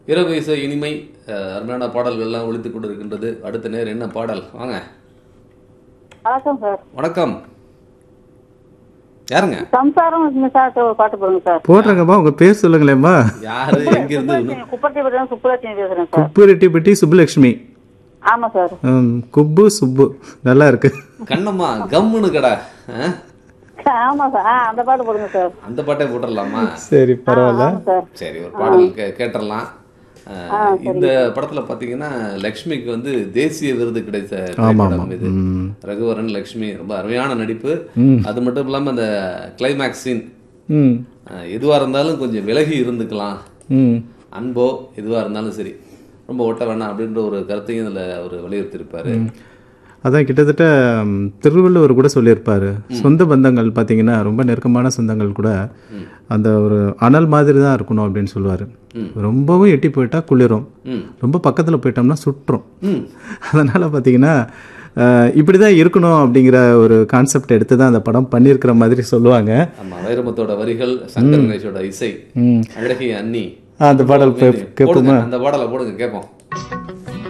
இரவு இசை இனிமை அஹ், அருமையான பாடல்கள் எல்லாம் ஒழித்துக் கொண்டிருக்கின்றது அடுத்த நேரம் என்ன பாடல் வாங்க வணக்கம் சார் வணக்கம் யாருங்க சம்சாரம் சார் ஒரு பாட்டு போடுங்க சார் போடுறேங்கம்மா உங்க பேர் சொல்லுங்களேம்மா யாரு எங்க இருந்து குப்பத்தி பற்றி சுப்புலட்சுமி பேசுறேன் சார் குப்பு ரெட்டிப்பட்டி சுப்புலட்சுமி ஆமா சார் ம், குப்பு சுப்பு நல்லா இருக்கு கண்ணம்மா கம்முன்னு கடா அஹ்? ஆமா சார் ஆ அந்த பாட்டு போடுங்க சார் அந்த பாட்டே போட்டுடலாமா சரி பரவாயில்ல ஆமா சார் சரி ஒரு பாடல் கே கேட்டுடலாம் அஹ், இந்த படத்துல பாத்தீங்கன்னா லக்ஷ்மிக்கு வந்து தேசிய விருது கிடைத்த திரைப்படம் இது ம். ரகுவரன் லக்ஷ்மி ரொம்ப அருமையான நடிப்பு அது மட்டும் இல்லாம அந்த கிளைமேக்ஸ் சீன் ம் எதுவா இருந்தாலும் கொஞ்சம் விலகி இருந்துக்கலாம் ம் அன்போ எதுவா இருந்தாலும் சரி ரொம்ப ஒட்ட வேணாம் அப்படின்ற ஒரு கருத்தையும் இதுல அவர் வலியுறுத்தியிருப்பாரு அதான் கிட்டத்தட்ட ம், திருவள்ளுவர் கூட சொல்லியிருப்பாரு சொந்த பந்தங்கள் பார்த்தீங்கன்னா ரொம்ப நெருக்கமான சொந்தங்கள் கூட அந்த ஒரு அனல் மாதிரி தான் இருக்கணும் அப்படின்னு சொல்லுவார் ரொம்பவும் எட்டி போயிட்டா குளிரும் ம். ரொம்ப பக்கத்தில் போயிட்டோம்னா சுற்றும் ம் அதனால் பார்த்தீங்கன்னா இப்படி தான் இருக்கணும் அப்படிங்கிற ஒரு கான்செப்ட் எடுத்து தான் அந்த படம் பண்ணியிருக்கிற மாதிரி சொல்லுவாங்க ஆமா வைரமுத்தோட வரிகள் சங்கர் கணேஷோட இசை ம் அழகிய அண்ணி அந்த பாடல் கே- போடுங்க கேட்போமா அந்த பாடலை போடுங்க கேட்போம்